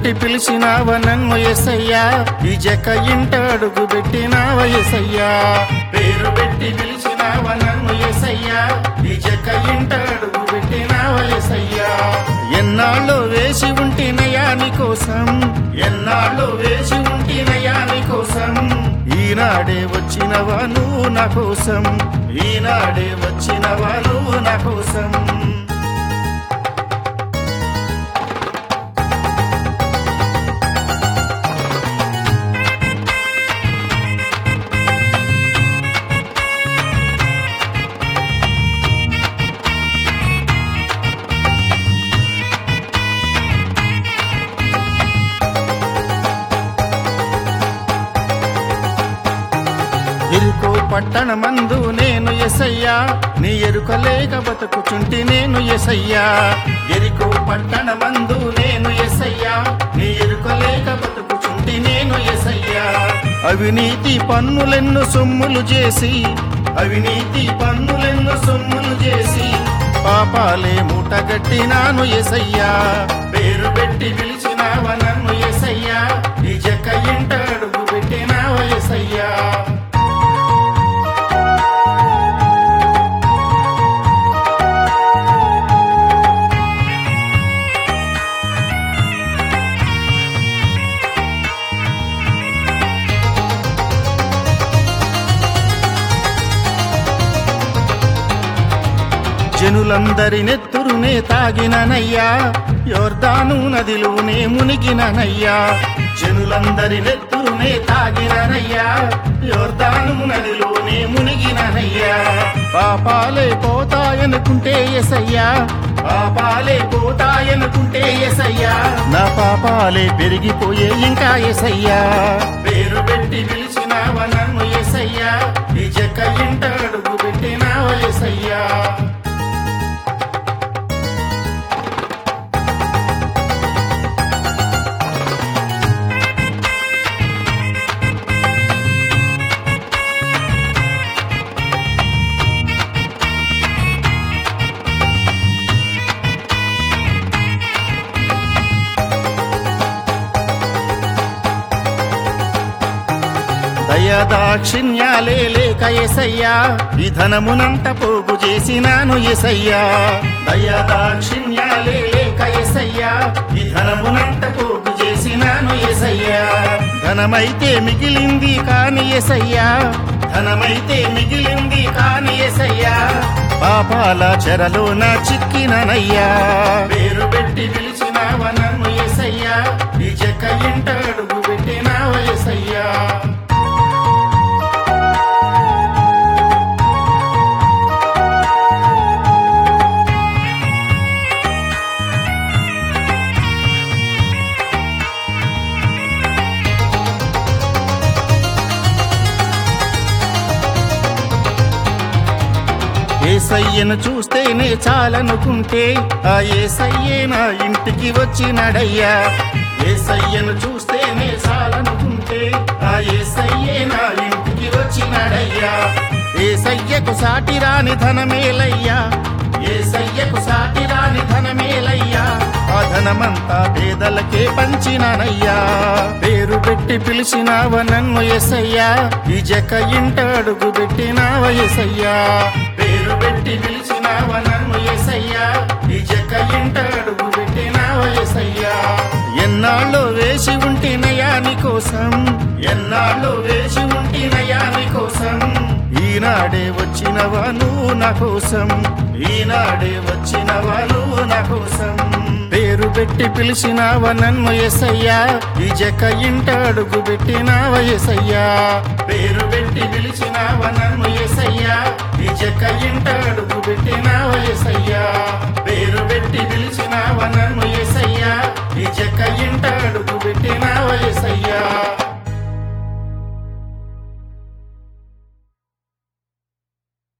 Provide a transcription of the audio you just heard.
పెట్టి పిలిచినావ నన్ను ఎసయ్యా ఈ జక ఇంట అడుగు పెట్టినావ ఎసయ్యా పేరు పెట్టి పిలిచినావ నన్ను ఎసయ్యా ఈ జక ఇంట అడుగు పెట్టినావ ఎసయ్యా ఎన్నాళ్ళు వేసి ఉంటినయా నీ కోసం ఎన్నాళ్ళు వేసి ఉంటినయా నీ కోసం ఈనాడే వచ్చినవా నువ్వు నా కోసం ఈనాడే వచ్చినవా నువ్వు నా కోసం ఇరుకు పట్టణమందు నేను ఎసయ్యా నీ ఎరుక లేక బతుకుచుంటి నేను ఎసయ్యా ఎరుకు పట్టణమందు నేను ఎసయ్యా నీ ఎరుక లేక బతుకుచుంటి నేను ఎసయ్యా అవినీతి పన్నులెన్ను సొమ్ములు చేసి అవినీతి పన్నులెన్ను సొమ్ములు చేసి పాపాలే మూటగట్టినాను ఎసయ్యా పేరు పెట్టి పిలిచినావ నన్ను ఎసయ్యా ఈ జక్క ఇంట అడుగు పెట్టినావ ఎసయ్యా జనులందరి నెత్తురునే తాగిననయ్యా యోర్దాను నదిలోనే మునిగిననయ్యా జనులందరి నెత్తురునే తాగిననయ్యా యోర్దాను నదిలోనే మునిగిననయ్యా పాపాలే పోతాయనుకుంటే ఎసయ్యా పాపాలే పోతాయనుకుంటే ఎసయ్యా నా పాపాలే పెరిగిపోయే ఇంకా ఎసయ్యా పేరు పెట్టి పిలిచినావ నన్ను ఎసయ్యా ఈ జక్క ఇంట అడుగు పెట్టినావ ఎసయ్యా దయదాక్షిణ్యాలే లేక ఎసయ్యా ఈ ధనమునంత పోగు చేసినాను ఎసయ్యా దయదాక్షిణ్యాలే లేక ఎసయ్యా ఈ ధనమునంత పోగు చేసినాను ఎసయ్యా ధనమైతే మిగిలింది కాని ఎసయ్యా ధనమైతే మిగిలింది కాని ఎసయ్యా పాపాల చెరలో నా చిక్కిననయ్యా పేరు పెట్టి పిలిచినావ నన్ను ఎసయ్యా ఈ చెక్క ఇంట అడుగు పెట్టినావ ఎసయ్యా ఏసయ్యను చూస్తేనే చాలనుకుంటే ఆ ఏసయ్యే నా ఇంటికి వచ్చినడయ్యా ఏసయ్యను చూస్తేనే చాలనుకుంటే ఆ ఏసయ్యే నా ఇంటికి వచ్చినడయ్యా ఏసయ్యకు సాటి రాని ధనమేలయ్యా ఏసయ్యకు సాటి రాని ధనమేలయ్యా ఆ ధనమంతా పేదలకే పంచినానయ్యా పేరు పెట్టి పిలిచినావ నన్ను ఎసయ్యా ఈ జక ఇంట అడుగు పెట్టినావ ఎసయ్యా పేరు పెట్టి పిలిచినావ నన్ను ఎసయ్యా ఈ జక ఇంట అడుగు పెట్టినావ ఎసయ్యా ఎన్నాళ్ళు వేసి ఉంటినయా నీ కోసం ఎన్నాళ్ళు వేసి ఉంటినయా నీ కోసం ఈనాడే వచ్చినవా నువ్వు నా కోసం ఈనాడే వచ్చినవా నువ్వు నా కోసం పేరు పెట్టి పిలిచినావ నన్ను ఎసయ్యా ఈ జక ఇంట అడుగు పెట్టినావ ఎసయ్యా పేరు పెట్టి పిలిచినావ నన్ను ఎసయ్యా ఈ జక ఇంట అడుగు పెట్టినావ ఎసయ్యా పేరు పెట్టి పిలిచినావ నన్ను ఎసయ్యా ఈ జక ఇంట